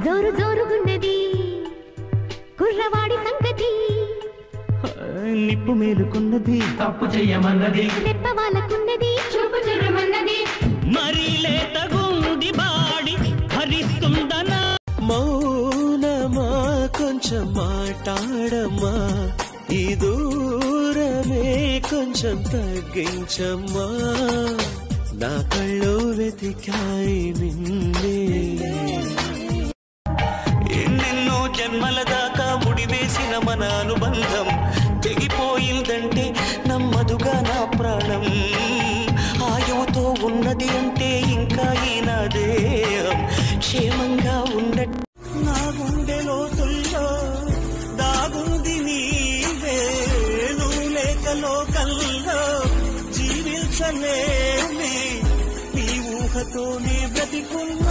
జోరు జోరుగున్నది కుర్రవాడి సంగతి నిప్పు మేలుకున్నది తప్పు చెయ్యమన్నది రెప్ప వాళ్ళకున్నది చూపు చుర్రమన్నది మరీ లేతగుంది బాడి భరిస్తుందనా మౌనమా కొంచెం మాట్లాడమ్మా ఈ దూరమే కొంచెం తగ్గించమ్మా నా కళ్ళు వెతికాయి నిన్నే ఎన్నెన్నో జన్మల దాకా ముడివేసిన మన అనుబంధం తెగిపోయిందంటే నమ్మదుగా నా ప్రాణం ఆయువుతో ఉన్నది అంటే ఇంకా ఈనాదే క్షేమంగా ఉన్నట్టు నా గుండె లోతుల్లో దాగుంది నీవే నువ్వు లేక లోకల్లో జీవించలేని నీ ఊహతోనే బ్రతికున్నా